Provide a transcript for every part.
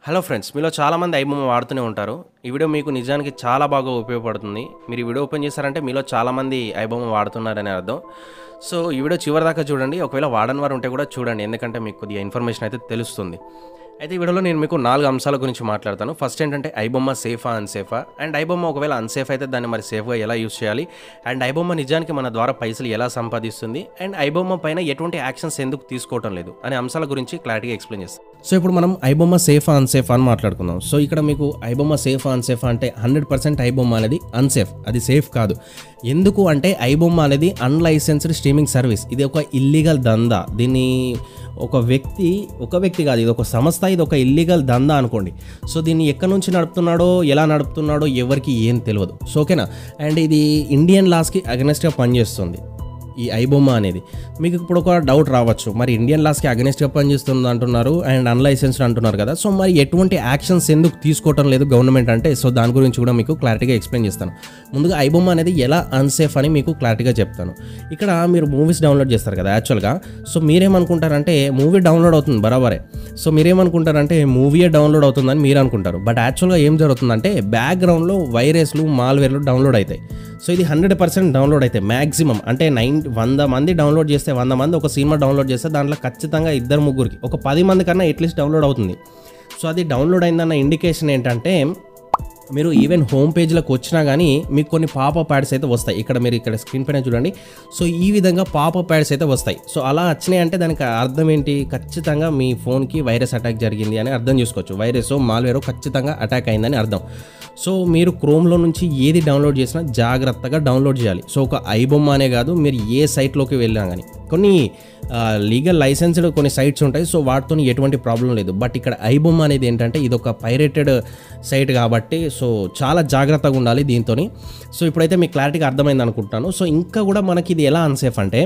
hello friends మీలో చాలామంది ఐబొమ్మ వాడుతూనే ఉంటారు ఈ వీడియో మీకు నిజానికి చాలా బాగా ఉపయోగపడుతుంది మీరు ఈ వీడియో ఓపెన్ చేశారంటే మీలో చాలామంది ఐబొమ్మ వాడుతున్నారని అర్థం సో ఈ వీడియో చివరి దాకా చూడండి ఒకవేళ వాడని వారు ఉంటే కూడా చూడండి ఎందుకంటే మీకు కొద్దిగా ఇన్ఫర్మేషన్ అయితే తెలుస్తుంది అయితే ఈ వీడియోలో నేను మీకు నాలుగు అంశాల గురించి మాట్లాడతాను ఫస్ట్ ఏంటంటే ఐబొమ్మ సేఫా అన్సేఫా అండ్ ఐబొమ్మ ఒకవేళ అన్సేఫ్ అయితే దాన్ని మరి సేఫ్గా ఎలా యూస్ చేయాలి అండ్ ఐబొమ్మ నిజానికి మన ద్వారా పైసలు ఎలా సంపాదిస్తుంది అండ్ ఐబొమ్మ పైన ఎటువంటి యాక్షన్స్ ఎందుకు తీసుకోవటం లేదు అనే అంశాల గురించి క్లారిటీగా ఎక్స్ప్లెయిన్ చేస్తాను సో ఇప్పుడు మనం ఐబొమ్మ సేఫా అన్సేఫ్ అని మాట్లాడుకుందాం సో ఇక్కడ మీకు ఐబొమ్మ సేఫా అన్సేఫా అంటే హండ్రెడ్ పర్సెంట్ ఐబొమ్మ అనేది అన్సేఫ్ అది సేఫ్ కాదు ఎందుకు అంటే ఐబొమ్మ అనేది అన్లైసెన్స్డ్ స్ట్రీమింగ్ సర్వీస్ ఇది ఒక ఇల్లీగల్ దందా దీన్ని ఒక వ్యక్తి ఒక వ్యక్తి కాదు ఇది ఒక సంస్థ ఇది ఒక ఇల్లీగల్ దందా అనుకోండి సో దీన్ని ఎక్కడి నుంచి నడుపుతున్నాడో ఎలా నడుపుతున్నాడో ఎవరికి ఏం తెలియదు సో ఓకేనా అండ్ ఇది ఇండియన్ లాస్కి అగనెస్ట్గా పనిచేస్తుంది ఈ ఐబొమ్మ అనేది మీకు ఇప్పుడు ఒక డౌట్ రావచ్చు మరి ఇండియన్ లాస్కి అగనెస్ట్గా పనిచేస్తుంది అంటున్నారు అండ్ అన్లైసెన్స్డ్ అంటున్నారు కదా సో మరి ఎటువంటి యాక్షన్స్ ఎందుకు తీసుకోవటం లేదు గవర్నమెంట్ అంటే సో దాని గురించి కూడా మీకు క్లారిటీగా ఎక్స్ప్లెయిన్ చేస్తాను ముందుగా ఐబొమ్మ అనేది ఎలా అన్సేఫ్ అని మీకు క్లారిటీగా చెప్తాను ఇక్కడ మీరు మూవీస్ డౌన్లోడ్ చేస్తారు కదా యాక్చువల్గా సో మీరేమనుకుంటారంటే మూవీ డౌన్లోడ్ అవుతుంది బరాబరే సో మీరేమనుకుంటారంటే మూవీయే డౌన్లోడ్ అవుతుందని మీరు అనుకుంటారు బట్ యాక్చువల్గా ఏం జరుగుతుందంటే బ్యాక్గ్రౌండ్లో వైరస్లు మాల్వేర్లు డౌన్లోడ్ అవుతాయి సో ఇది హండ్రెడ్ పర్సెంట్ డౌన్లోడ్ అవుతాయి మ్యాక్సిమం అంటే నైన్ వంద మంది డౌన్లోడ్ చేస్తే వంద మంది ఒక సినిమా డౌన్లోడ్ చేస్తే దాంట్లో ఖచ్చితంగా ఇద్దరు ముగ్గురికి ఒక పది మంది కన్నా అట్లీస్ట్ డౌన్లోడ్ అవుతుంది సో అది డౌన్లోడ్ అయిందన్న ఇండికేషన్ ఏంటంటే మీరు ఈవెన్ హోమ్ పేజ్లోకి వచ్చినా కానీ మీకు కొన్ని పాపప్ యాడ్స్ అయితే వస్తాయి ఇక్కడ మీరు ఇక్కడ స్క్రీన్ పైన చూడండి సో ఈ విధంగా పాపప్ యాడ్స్ అయితే వస్తాయి సో అలా వచ్చినాయి అంటే దానికి అర్థం ఏంటి ఖచ్చితంగా మీ ఫోన్కి వైరస్ అటాక్ జరిగింది అని అర్థం చేసుకోవచ్చు వైరస్ మాల్వేరో ఖచ్చితంగా అటాక్ అయిందని అర్థం సో మీరు క్రోమ్లో నుంచి ఏది డౌన్లోడ్ చేసినా జాగ్రత్తగా డౌన్లోడ్ చేయాలి సో ఒక ఐబొమ్మ అనే కాదు మీరు ఏ సైట్లోకి వెళ్ళినా కానీ కొన్ని లీగల్ లైసెన్స్డ్ కొన్ని సైట్స్ ఉంటాయి సో వాటితో ఎటువంటి ప్రాబ్లం లేదు బట్ ఇక్కడ ఐబొమ్మ అనేది ఏంటంటే ఇది ఒక పైరేటెడ్ సైట్ కాబట్టి సో చాలా జాగ్రత్తగా ఉండాలి దీంతో సో ఇప్పుడైతే మీకు క్లారిటీగా అర్థమైంది అనుకుంటున్నాను సో ఇంకా కూడా మనకి ఇది ఎలా అన్సేఫ్ అంటే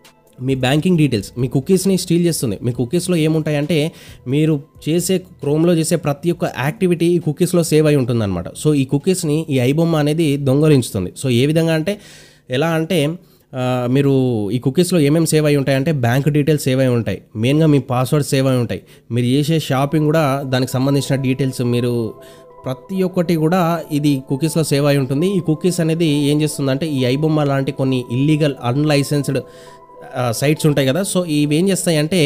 మీ బ్యాంకింగ్ డీటెయిల్స్ మీ కుకీస్ని స్టీల్ చేస్తుంది మీ కుకీస్లో ఏముంటాయంటే మీరు చేసే క్రోమ్లో చేసే ప్రతి ఒక్క యాక్టివిటీ ఈ కుకీస్లో సేవ్ అయి ఉంటుందన్నమాట సో ఈ కుకీస్ని ఈ ఐబొమ్మ అనేది దొంగలించుతుంది సో ఏ విధంగా అంటే ఎలా అంటే ఆ, మీరు ఈ కుకీస్లో ఏమేమి సేవ్ అయి ఉంటాయంటే బ్యాంక్ డీటెయిల్స్ సేవ్ అయి ఉంటాయి మెయిన్గా మీ పాస్వర్డ్ సేవ్ అయి ఉంటాయి మీరు చేసే షాపింగ్ కూడా దానికి సంబంధించిన డీటెయిల్స్ మీరు ప్రతి ఒక్కటి కూడా ఇది కుకీస్లో సేవ్ అయి ఉంటుంది ఈ కుకీస్ అనేది ఏం చేస్తుందంటే ఈ ఐబొమ్మ లాంటి కొన్ని ఇల్లీగల్ అన్లైసెన్స్డ్ సైట్స్ ఉంటాయి కదా సో ఇవి ఏం చేస్తాయి అంటే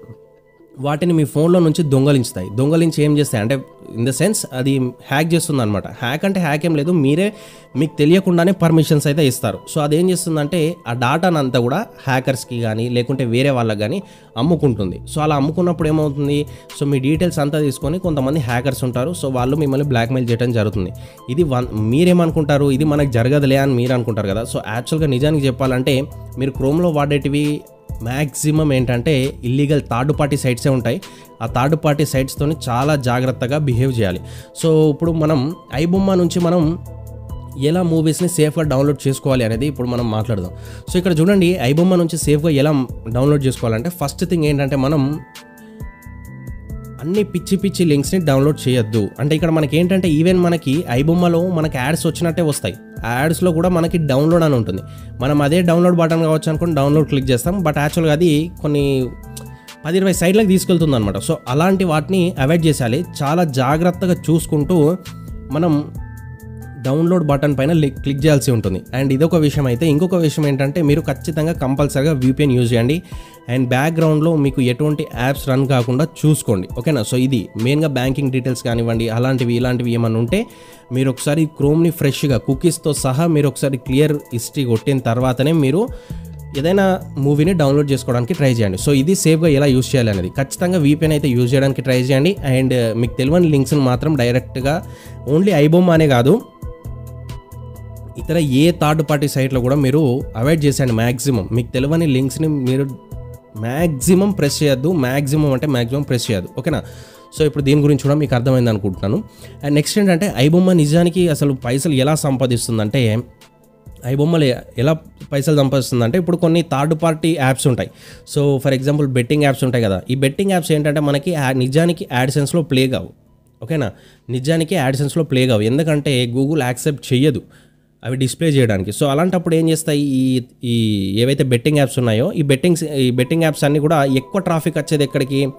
వాటిని మీ ఫోన్లో నుంచి దొంగలించుతాయి దొంగలించి ఏం చేస్తాయి అంటే ఇన్ ద సెన్స్ అది హ్యాక్ చేస్తుంది అనమాట హ్యాక్ అంటే హ్యాక్ ఏం లేదు మీరే మీకు తెలియకుండానే పర్మిషన్స్ అయితే ఇస్తారు సో అదేం చేస్తుందంటే ఆ డాటాను అంతా కూడా హ్యాకర్స్కి కానీ లేకుంటే వేరే వాళ్ళకి కానీ అమ్ముకుంటుంది సో అలా అమ్ముకున్నప్పుడు ఏమవుతుంది సో మీ డీటెయిల్స్ అంతా తీసుకొని కొంతమంది హ్యాకర్స్ ఉంటారు సో వాళ్ళు మిమ్మల్ని బ్లాక్మెయిల్ చేయడం జరుగుతుంది ఇది వన్ మీరేమనుకుంటారు ఇది మనకు జరగదులే అని మీరు అనుకుంటారు కదా సో యాక్చువల్గా నిజానికి చెప్పాలంటే మీరు క్రోమ్లో వాడేటివి మ్యాక్సిమం ఏంటంటే ఇల్లీగల్ థర్డ్ పార్టీ సైట్సే ఉంటాయి ఆ థర్డ్ పార్టీ సైట్స్తో చాలా జాగ్రత్తగా బిహేవ్ చేయాలి సో ఇప్పుడు మనం ఐబొమ్మ నుంచి మనం ఎలా మూవీస్ని సేఫ్గా డౌన్లోడ్ చేసుకోవాలి అనేది ఇప్పుడు మనం మాట్లాడదాం సో ఇక్కడ చూడండి ఐబొమ్మ నుంచి సేఫ్గా ఎలా డౌన్లోడ్ చేసుకోవాలంటే ఫస్ట్ థింగ్ ఏంటంటే మనం అన్ని పిచ్చి పిచ్చి లింక్స్ని డౌన్లోడ్ చేయొద్దు అంటే ఇక్కడ మనకి ఏంటంటే ఈవెన్ మనకి ఐబొమ్మలో మనకి యాడ్స్ వచ్చినట్టే వస్తాయి ఆ యాడ్స్లో కూడా మనకి డౌన్లోడ్ అని ఉంటుంది మనం అదే డౌన్లోడ్ బటన్ కావచ్చు అనుకుని డౌన్లోడ్ క్లిక్ చేస్తాం బట్ యాక్చువల్గా అది కొన్ని పది ఇరవై సైడ్లకు తీసుకెళ్తుంది అనమాట సో అలాంటి వాటిని అవాయిడ్ చేసేయాలి చాలా జాగ్రత్తగా చూసుకుంటూ మనం డౌన్లోడ్ బటన్ పైన లి- క్లిక్ చేయాల్సి ఉంటుంది అండ్ ఇదొక విషయం అయితే ఇంకొక విషయం ఏంటంటే మీరు ఖచ్చితంగా కంపల్సరీగా VPN యూజ్ చేయండి అండ్ బ్యాక్గ్రౌండ్లో మీకు ఎటువంటి యాప్స్ రన్ కాకుండా చూసుకోండి ఓకేనా సో ఇది మెయిన్గా బ్యాంకింగ్ డీటెయిల్స్ కానివ్వండి అలాంటివి ఇలాంటివి ఏమైనా ఉంటే మీరు ఒకసారి క్రోమ్ని ఫ్రెష్గా కుకీస్తో సహా మీరు ఒకసారి క్లియర్ హిస్టరీ కొట్టిన తర్వాతనే మీరు ఏదైనా మూవీని డౌన్లోడ్ చేసుకోవడానికి ట్రై చేయండి సో ఇది సేఫ్గా ఎలా యూజ్ చేయాలి అనేది ఖచ్చితంగా వీపీఎన్ అయితే యూజ్ చేయడానికి ట్రై చేయండి అండ్ మీకు తెలియని లింక్స్ని మాత్రం డైరెక్ట్గా ఓన్లీ ఐబొమ్మ అనే కాదు ఇతర ఏ థర్డ్ పార్టీ సైట్లో కూడా మీరు అవాయిడ్ చేసేయండి మ్యాక్సిమం మీకు తెలియని లింక్స్ని మీరు మ్యాక్సిమం ప్రెస్ చేయొద్దు మ్యాక్సిమం అంటే మ్యాక్సిమం ప్రెస్ చేయొద్దు ఓకేనా సో ఇప్పుడు దీని గురించి కూడా మీకు అర్థమైంది అనుకుంటున్నాను అండ్ నెక్స్ట్ ఏంటంటే ఐబొమ్మ నిజానికి అసలు పైసలు ఎలా సంపాదిస్తుందంటే ఐబొమ్మలు ఎలా పైసలు సంపాదిస్తుందంటే ఇప్పుడు కొన్ని థర్డ్ పార్టీ యాప్స్ ఉంటాయి so for example betting apps ఉంటాయి కదా ఈ బెట్టింగ్ యాప్స్ ఏంటంటే మనకి ఆ- నిజానికి యాడ్సెన్స్లో ప్లే కావు ఓకేనా నిజానికి యాడ్సెన్స్లో ప్లే కావు ఎందుకంటే గూగుల్ యాక్సెప్ట్ చెయ్యదు అవి డిస్ప్లే చేయడానికి సో అలాంటప్పుడు ఏం చేస్తాయి ఈ ఈ ఏవైతే బెట్టింగ్ యాప్స్ ఉన్నాయో ఈ బెట్టింగ్స్ ఈ బెట్టింగ్ యాప్స్ అన్నీ కూడా ఎక్కువ ట్రాఫిక్ వచ్చేది ఎక్కడికి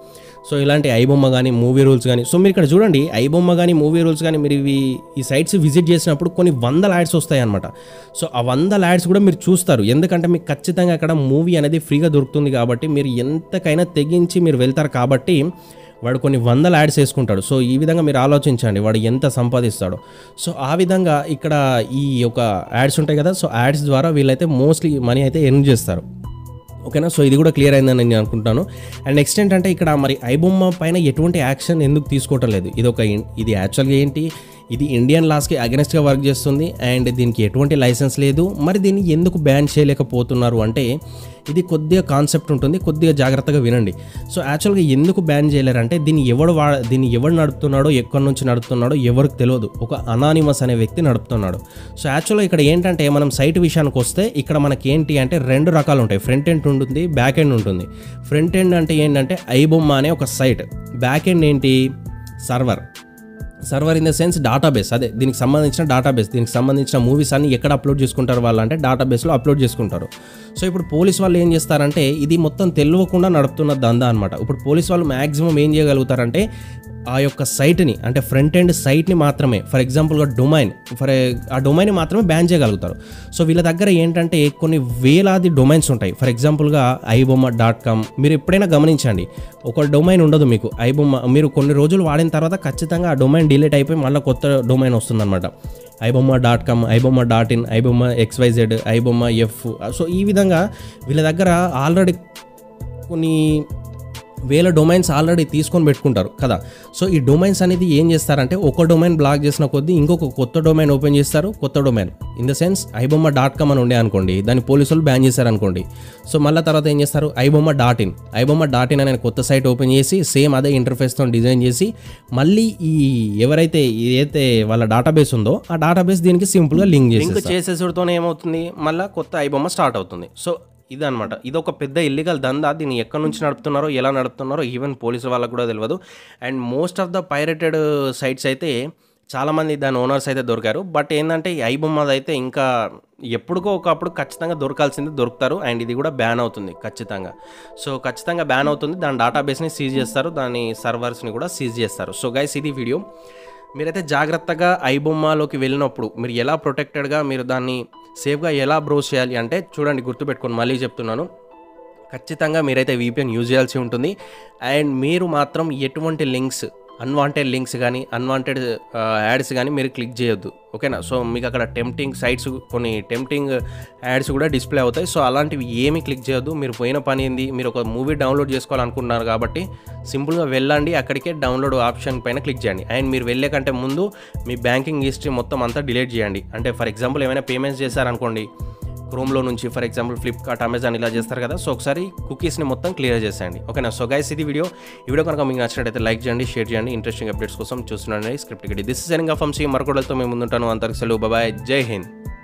సో ఇలాంటి ఐబొమ్మ కానీ మూవీ రూల్స్ కానీ సో మీరు ఇక్కడ చూడండి ఐబొమ్మ కానీ మూవీ రూల్స్ కానీ మీరు ఇవి ఈ సైట్స్ విజిట్ చేసినప్పుడు కొన్ని వందల యాడ్స్ వస్తాయి అనమాట సో ఆ వందల యాడ్స్ కూడా మీరు చూస్తారు ఎందుకంటే మీకు ఖచ్చితంగా అక్కడ మూవీ అనేది ఫ్రీగా దొరుకుతుంది కాబట్టి మీరు ఎంతకైనా తెగించి మీరు వెళ్తారు కాబట్టి వాడు కొన్ని వందల యాడ్స్ వేసుకుంటాడు సో ఈ విధంగా మీరు ఆలోచించండి వాడు ఎంత సంపాదిస్తాడో సో ఆ విధంగా ఇక్కడ ఈ యొక్క యాడ్స్ ఉంటాయి కదా సో యాడ్స్ ద్వారా వీళ్ళైతే మోస్ట్లీ మనీ అయితే ఎర్న్ చేస్తారు ఓకేనా సో ఇది కూడా క్లియర్ అయిందని నేను అనుకుంటాను అండ్ నెక్స్ట్ ఏంటంటే ఇక్కడ మరి ఐబొమ్మ పైన ఎటువంటి యాక్షన్ ఎందుకు తీసుకోవటం లేదు ఇది ఒక ఇన్- ఇది యాక్చువల్గా ఏంటి ఇది ఇండియన్ లాస్కి అగెనెస్ట్గా వర్క్ చేస్తుంది అండ్ దీనికి ఎటువంటి లైసెన్స్ లేదు మరి దీన్ని ఎందుకు బ్యాన్ చేయలేకపోతున్నారు అంటే ఇది కొద్దిగా కాన్సెప్ట్ ఉంటుంది కొద్దిగా జాగ్రత్తగా వినండి సో యాక్చువల్గా ఎందుకు బ్యాన్ చేయలేరంటే దీన్ని ఎవడు వా దీన్ని ఎవడు నడుపుతున్నాడో ఎక్కడి నుంచి నడుపుతున్నాడో ఎవరికి తెలియదు ఒక అనానిమస్ అనే వ్యక్తి నడుపుతున్నాడు సో యాక్చువల్గా ఇక్కడ ఏంటంటే మనం సైట్ విషయానికి వస్తే ఇక్కడ మనకి ఏంటి అంటే రెండు రకాలు ఉంటాయి ఫ్రంట్ ఎండ్ ఉంటుంది బ్యాక్ ఎండ్ ఉంటుంది ఫ్రంట్ ఎండ్ అంటే ఏంటంటే ఐబొమ్మ అనే ఒక సైట్ బ్యాక్ ఎండ్ ఏంటి server server in the sense database అదే దీనికి సంబంధించిన డేటాబేస్ దీనికి సంబంధించిన మూవీస్ అన్ని ఎక్కడ అప్లోడ్ చేసుకుంటారు వాళ్ళు అంటే డేటాబేస్లో అప్లోడ్ చేసుకుంటారు సో ఇప్పుడు పోలీస్ వాళ్ళు ఏం చేస్తారంటే ఇది మొత్తం తెలియకుండా నడుపుతున్న దందా అనమాట ఇప్పుడు పోలీస్ వాళ్ళు మ్యాక్సిమం ఏం చేయగలుగుతారంటే ఆ యొక్క సైట్ని అంటే ఫ్రంట్ ఎండ్ సైట్ని మాత్రమే ఫర్ ఎగ్జాంపుల్గా డొమైన్ ఫర్ ఆ డొమైన్ మాత్రమే బ్యాన్ చేయగలుగుతారు సో వీళ్ళ దగ్గర ఏంటంటే కొన్ని వేలాది డొమైన్స్ ఉంటాయి ఫర్ ఎగ్జాంపుల్గా ఐబొమ్మ డాట్ కామ్ మీరు ఎప్పుడైనా గమనించండి ఒక డొమైన్ ఉండదు మీకు ఐబొమ్మ మీరు కొన్ని రోజులు వాడిన తర్వాత ఖచ్చితంగా ఆ డొమైన్ డిలీట్ అయిపోయి మళ్ళీ కొత్త డొమైన్ వస్తుందన్నమాట iBomma dot com iBomma dot in iBomma XYZ iBomma F so ఈ విధంగా వీళ్ళ దగ్గర ఆల్రెడీ కొన్ని వేల డొమైన్స్ ఆల్రెడీ తీసుకొని పెట్టుకుంటారు కదా సో ఈ డొమైన్స్ అనేది ఏం చేస్తారంటే ఒక డొమైన్ బ్లాక్ చేసిన కొద్దీ ఇంకొక కొత్త డొమైన్ ఓపెన్ చేస్తారు కొత్త domain in the sense iBomma dot com అని ఉండే అనుకోండి దాని పోలీసులు బ్యాన్ చేశారు అనుకోండి సో మళ్ళీ తర్వాత ఏం చేస్తారు iBomma dot in iBomma dot in అనే కొత్త సైట్ ఓపెన్ చేసి సేమ్ అదే ఇంటర్ఫేస్తో డిజైన్ చేసి మళ్ళీ ఈ ఎవరైతే ఏదైతే వాళ్ళ డేటాబేస్ ఉందో ఆ డేటాబేస్ దీనికి సింపుల్గా లింక్ చేసి లింక్ చేసేసరితోనే ఏమవుతుంది మళ్ళీ కొత్త ఐబొమ్మ స్టార్ట్ అవుతుంది సో ఇదనమాట ఇది ఒక పెద్ద ఇల్లీగల్ దందా దీన్ని ఎక్కడి నుంచి నడుపుతున్నారో ఎలా నడుపుతున్నారో ఈవెన్ పోలీసు వాళ్ళకు కూడా తెలియదు and most of the pirated sites అయితే చాలామంది దాని ఓనర్స్ అయితే దొరికారు బట్ ఏంటంటే ఈ ఐబొమ్మది అయితే ఇంకా ఎప్పుడుకో ఒకప్పుడు ఖచ్చితంగా దొరకాల్సింది దొరుకుతారు అండ్ ఇది కూడా బ్యాన్ అవుతుంది ఖచ్చితంగా సో ఖచ్చితంగా బ్యాన్ అవుతుంది దాని డేటాబేస్ని సీజ్ చేస్తారు దాని సర్వర్స్ని కూడా సీజ్ చేస్తారు సో గైస్ ఇది వీడియో మీరైతే జాగ్రత్తగా ఐబొమ్మలోకి వెళ్ళినప్పుడు మీరు ఎలా ప్రొటెక్టెడ్గా మీరు దాన్ని సేఫ్గా ఎలా బ్రౌజ్ చేయాలి అంటే చూడండి గుర్తుపెట్టుకొని మళ్ళీ చెప్తున్నాను ఖచ్చితంగా మీరైతే వీపీఎన్ యూజ్ చేయాల్సి ఉంటుంది అండ్ మీరు మాత్రం ఎటువంటి లింక్స్ అన్వాంటెడ్ లింక్స్ కానీ అన్వాంటెడ్ యాడ్స్ కానీ మీరు క్లిక్ చేయొద్దు ఓకేనా సో మీకు అక్కడ టెంప్టింగ్ సైట్స్ కొన్ని టెంప్టింగ్ యాడ్స్ కూడా డిస్ప్లే అవుతాయి సో అలాంటివి ఏమీ క్లిక్ చేయొద్దు మీరు పోయిన పని ఏంది మీరు ఒక మూవీ డౌన్లోడ్ చేసుకోవాలనుకుంటున్నారు కాబట్టి సింపుల్గా వెళ్ళండి అక్కడికే డౌన్లోడ్ ఆప్షన్ పైన క్లిక్ చేయండి అండ్ మీరు వెళ్ళే కంటే ముందు మీ బ్యాంకింగ్ హిస్టరీ మొత్తం అంతా డిలీట్ చేయండి అంటే ఫర్ ఎగ్జాంపుల్ ఏమైనా పేమెంట్స్ చేశారనుకోండి క్రోమ్లో నుంచి ఫర్ ఎగ్జాంపుల్ ఫ్లిప్కార్ట్ అమెజాన్ ఇలా చేస్తారు కదా సో ఒకసారి కుకీస్ని మొత్తం క్లియర్ చేసేయండి ఓకేనా సో గైస్ ఇది వీడియో ఈ వీడియో కనుక మీకు నచ్చినట్టయితే లైక్ చేయండి షేర్ చేయండి ఇంట్రెస్టింగ్ అప్డేట్స్ కోసం చూస్తున్నాండి script this is signing off అంశీ మరొకడలతో మేము ముందుంటాను అంతరిక్షలు బాబాయ్ జై హింద్